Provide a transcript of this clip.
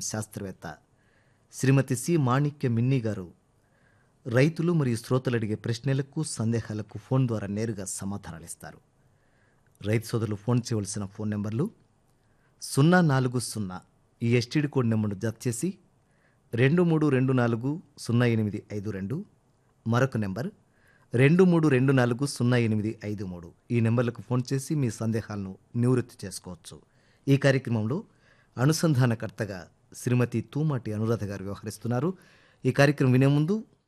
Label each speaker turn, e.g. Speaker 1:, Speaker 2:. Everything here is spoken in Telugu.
Speaker 1: శాస్త్రవేత్త శ్రీమతి సి మాణిక్య మిన్ని గారు రైతులు మరియు శ్రోతలు అడిగే ప్రశ్నలకు సందేహాలకు ఫోన్ ద్వారా నేరుగా సమాధానాలు ఇస్తారు రైతు సోదరులు ఫోన్ చేయవలసిన ఫోన్ నెంబర్లు సున్నా నాలుగు సున్నా ఈ ఎస్టీడీ కోడ్ నెంబర్ను జత చేసి రెండు మూడు రెండు నాలుగు సున్నా ఎనిమిది ఐదు రెండు మరొక నెంబర్ రెండు మూడు రెండు నాలుగు సున్నా ఎనిమిది ఐదు మూడు ఈ నెంబర్లకు ఫోన్ చేసి మీ సందేహాలను నివృత్తి చేసుకోవచ్చు ఈ కార్యక్రమంలో అనుసంధానకర్తగా శ్రీమతి తూమాటి అనురాధ గారు వ్యవహరిస్తున్నారు ఈ కార్యక్రమం వినే ముందు